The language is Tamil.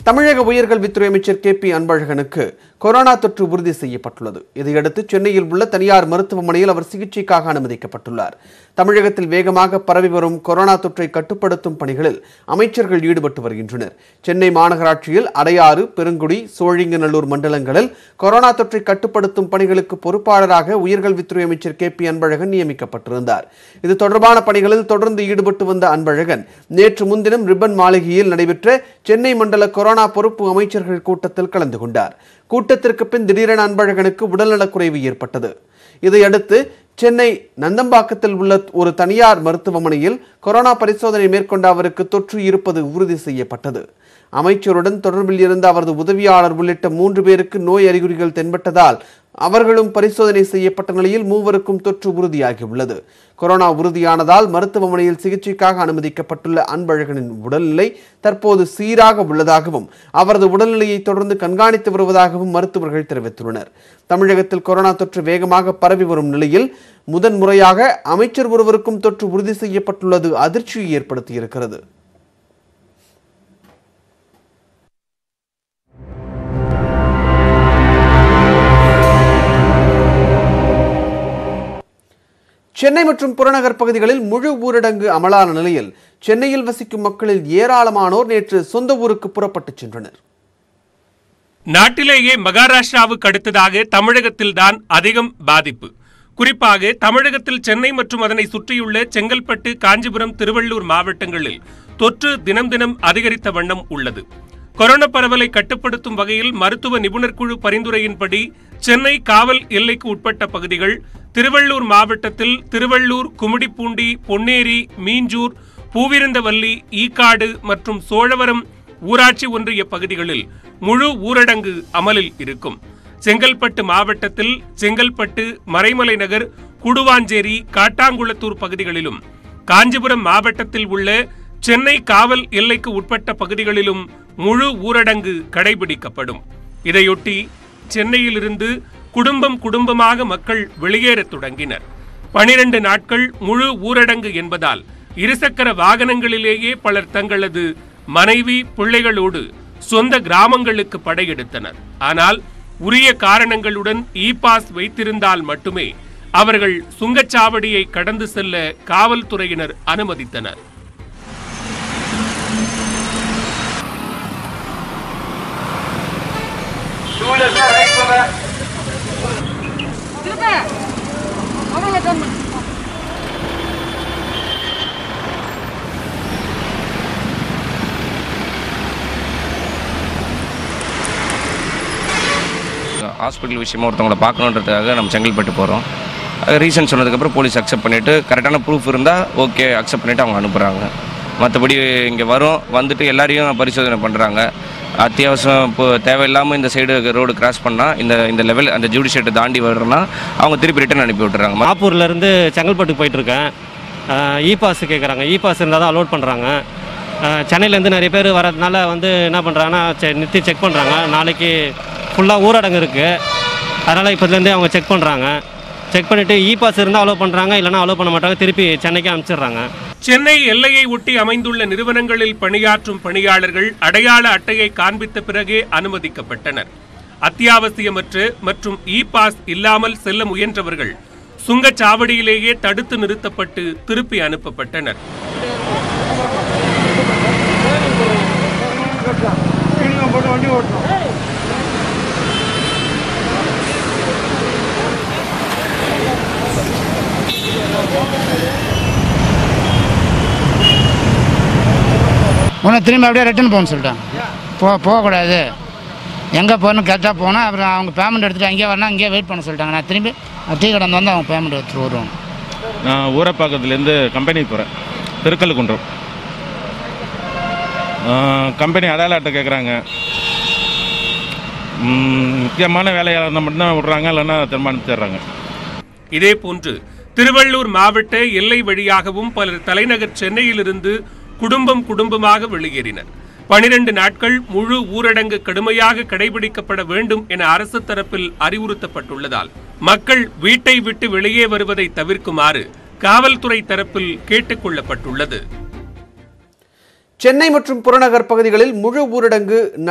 தமிழக உயர்கல்வித்துறை அமைச்சர் கே பி அன்பழகனுக்கு கொரோனா தொற்று உறுதி செய்யப்பட்டுள்ளது இதையடுத்து சென்னையில் உள்ள தனியார் மருத்துவமனையில் அவர் சிகிச்சைக்காக அனுமதிக்கப்பட்டுள்ளார் தமிழகத்தில் வேகமாக பரவி வரும் கொரோனா தொற்றை கட்டுப்படுத்தும் பணிகளில் அமைச்சர்கள் ஈடுபட்டு வருகின்றனர் சென்னை மாநகராட்சியில் அடையாறு பெருங்குடி சோழிங்கநல்லூர் மண்டலங்களில் கொரோனா தொற்றை கட்டுப்படுத்தும் பணிகளுக்கு பொறுப்பாளராக உயர்கல்வித்துறை அமைச்சர் கே பி அன்பழகன் நியமிக்கப்பட்டிருந்தார் இது தொடர்பான பணிகளில் தொடர்ந்து ஈடுபட்டு வந்த அன்பழகன் நேற்று முன்தினம் ரிப்பன் மாளிகையில் நடைபெற்ற சென்னை மண்டல கொரோனா பொறுப்பு அமைச்சர்கள் கூட்டத்தில் கலந்து கொண்டார் கூட்டத்திற்கு பின் திடீரென அன்பழகனுக்கு உடல்நலக்குறைவு ஏற்பட்டது இதையடுத்து சென்னை நந்தம்பாக்கத்தில் உள்ள ஒரு தனியார் மருத்துவமனையில் கொரோனா பரிசோதனை மேற்கொண்ட அவருக்கு தொற்று இருப்பது உறுதி செய்யப்பட்டது அமைச்சருடன் தொடர்பில் இருந்த அவரது உதவியாளர் உள்ளிட்ட மூன்று பேருக்கு நோய் அறிகுறிகள் தென்பட்டதால் அவர்களும் பரிசோதனை செய்யப்பட்ட நிலையில் மூவருக்கும் தொற்று உறுதியாகியுள்ளது கொரோனா உறுதியானதால் மருத்துவமனையில் சிகிச்சைக்காக அனுமதிக்கப்பட்டுள்ள அன்பழகனின் உடல்நிலை தற்போது சீராக உள்ளதாகவும் அவரது உடல்நிலையை தொடர்ந்து கண்காணித்து வருவதாகவும் மருத்துவர்கள் தெரிவித்துள்ளனர் தமிழகத்தில் கொரோனா தொற்று வேகமாக பரவி வரும் நிலையில் முதன்முறையாக அமைச்சர் ஒருவருக்கும் தொற்று உறுதி செய்யப்பட்டுள்ளது அதிர்ச்சியை ஏற்படுத்தியிருக்கிறது சென்னை மற்றும் புறநகர் பகுதிகளில் முழு ஊரடங்கு அமலான நிலையில் சென்னையில் வசிக்கும் மக்களில் ஏராளமானோர் நேற்று சொந்த ஊருக்கு புறப்பட்டுச் சென்றனர் நாட்டிலேயே மகாராஷ்டிராவுக்கு அடுத்ததாக தமிழகத்தில்தான் அதிகம் பாதிப்பு குறிப்பாக தமிழகத்தில் சென்னை மற்றும் அதனை சுற்றியுள்ள செங்கல்பட்டு காஞ்சிபுரம் திருவள்ளூர் மாவட்டங்களில் தொற்று தினம் தினம் அதிகரித்த வண்ணம் உள்ளது கொரோனா பரவலை கட்டுப்படுத்தும் வகையில் மருத்துவ நிபுணர் குழு பரிந்துரையின்படி சென்னை காவல் எல்லைக்கு உட்பட்ட பகுதிகள் திருவள்ளூர் மாவட்டத்தில் திருவள்ளூர் கும்மிடிப்பூண்டி பொன்னேரி மீஞ்சூர் பூவிருந்தவல்லி ஈக்காடு மற்றும் சோழவரம் ஊராட்சி ஒன்றிய பகுதிகளில் முழு ஊரடங்கு அமலில் இருக்கும் செங்கல்பட்டு மாவட்டத்தில் செங்கல்பட்டு மறைமலை நகர் குடுவாஞ்சேரி காட்டாங்குளத்தூர் பகுதிகளிலும் காஞ்சிபுரம் மாவட்டத்தில் உள்ள சென்னை காவல் எல்லைக்கு உட்பட்ட பகுதிகளிலும் முழு ஊரடங்கு கடைபிடிக்கப்படும் இதையொட்டி சென்னையிலிருந்து குடும்பம் குடும்பமாக மக்கள் வெளியேறத் தொடங்கினர் பனிரெண்டு நாட்கள் முழு ஊரடங்கு என்பதால் இருசக்கர வாகனங்களிலேயே பலர் தங்களது மனைவி பிள்ளைகளோடு சொந்த கிராமங்களுக்கு படையெடுத்தனர் ஆனால் உரிய காரணங்களுடன் இ பாஸ் வைத்திருந்தால் மட்டுமே அவர்கள் சுங்கச்சாவடியை கடந்து செல்ல காவல்துறையினர் அனுமதித்தனர் திரும்ப அவங்க கம்மி ஹாஸ்பிட்டல் விஷயமா ஒருத்தவங்களை பார்க்கணுன்றதுக்காக நம்ம செங்கல்பட்டு போகிறோம் ரீசன் சொன்னதுக்கப்புறம் போலீஸ் அக்செப்ட் பண்ணிவிட்டு கரெக்டான ப்ரூஃப் இருந்தால் ஓகே அக்செப்ட் பண்ணிவிட்டு அவங்க அனுப்புகிறாங்க மற்றபடி இங்கே வரும் வந்துட்டு எல்லாரையும் பரிசோதனை பண்ணுறாங்க அத்தியாவசியம் இப்போ தேவையில்லாமல் இந்த சைடு ரோடு கிராஸ் பண்ணால் இந்த இந்த லெவல் அந்த ஜுடிஷியேட்டை தாண்டி வர்றோன்னா அவங்க திருப்பி ரிட்டன் அனுப்பி விட்டுறாங்க மாப்பூர்லேருந்து செங்கல்பட்டுக்கு போயிட்டுருக்கேன் இ பாஸ் கேட்குறாங்க இ பாஸ் இருந்தால் தான் அலோட் பண்ணுறாங்க சென்னையிலேருந்து நிறைய பேர் வரதுனால வந்து என்ன பண்ணுறாங்கன்னா செ நிறுத்தி செக் பண்ணுறாங்க நாளைக்கு ஃபுல்லாக ஊரடங்கு இருக்குது அதனால் இப்போதுலேருந்தே அவங்க செக் பண்ணுறாங்க செக் பண்ணிவிட்டு இ பாஸ் இருந்தால் அலோவ் பண்ணுறாங்க இல்லைனா அலோவ் பண்ண மாட்டாங்க திருப்பி சென்னைக்கு அனுப்பிச்சிடுறாங்க சென்னை எல்லையை ஒட்டி அமைந்துள்ள நிறுவனங்களில் பணியாற்றும் பணியாளர்கள் அடையாள அட்டையை காண்பித்த பிறகே அனுமதிக்கப்பட்டனர் அத்தியாவசியமற்ற மற்றும் இ பாஸ் இல்லாமல் செல்ல முயன்றவர்கள் சுங்கச்சாவடியிலேயே தடுத்து நிறுத்தப்பட்டு திருப்பி அனுப்பப்பட்டனர் உடனே திரும்பி அப்படியே ரிட்டர்ன் போகணும்னு சொல்லிட்டாங்க போ போகக்கூடாது எங்கே போகணும் கேட்டால் போனால் அப்புறம் அவங்க பேமெண்ட் எடுத்துகிட்டு அங்கேயே வரணும் அங்கேயே வெயிட் பண்ண சொல்லிட்டாங்க நான் திரும்பி டீ கடந்து வந்து அவங்க பேமெண்ட் எடுத்துகிட்டு வருவாங்க நான் ஊரப்பாக்கத்துலேருந்து கம்பெனிக்கு போகிறேன் திருக்கல்குன்றம் கம்பெனி அடையாள அட்டை கேட்குறாங்க முக்கியமான வேலையாக இருந்தால் மட்டும்தான் விட்றாங்க இல்லைன்னா திரும்ப அனுப்பிச்சிடுறாங்க இதேபோன்று திருவள்ளூர் மாவட்ட எல்லை வழியாகவும் பலர் தலைநகர் சென்னையிலிருந்து குடும்பம் குடும்பமாக வெளியேறினர் பனிரெண்டு நாட்கள் முழு ஊரடங்கு கடுமையாக கடைபிடிக்கப்பட வேண்டும் என அரசு தரப்பில் அறிவுறுத்தப்பட்டுள்ளதால் மக்கள் வீட்டை விட்டு வெளியே வருவதை தவிர்க்குமாறு காவல்துறை தரப்பில் கேட்டுக் கொள்ளப்பட்டுள்ளது சென்னை மற்றும் புறநகர் பகுதிகளில் முழு ஊரடங்கு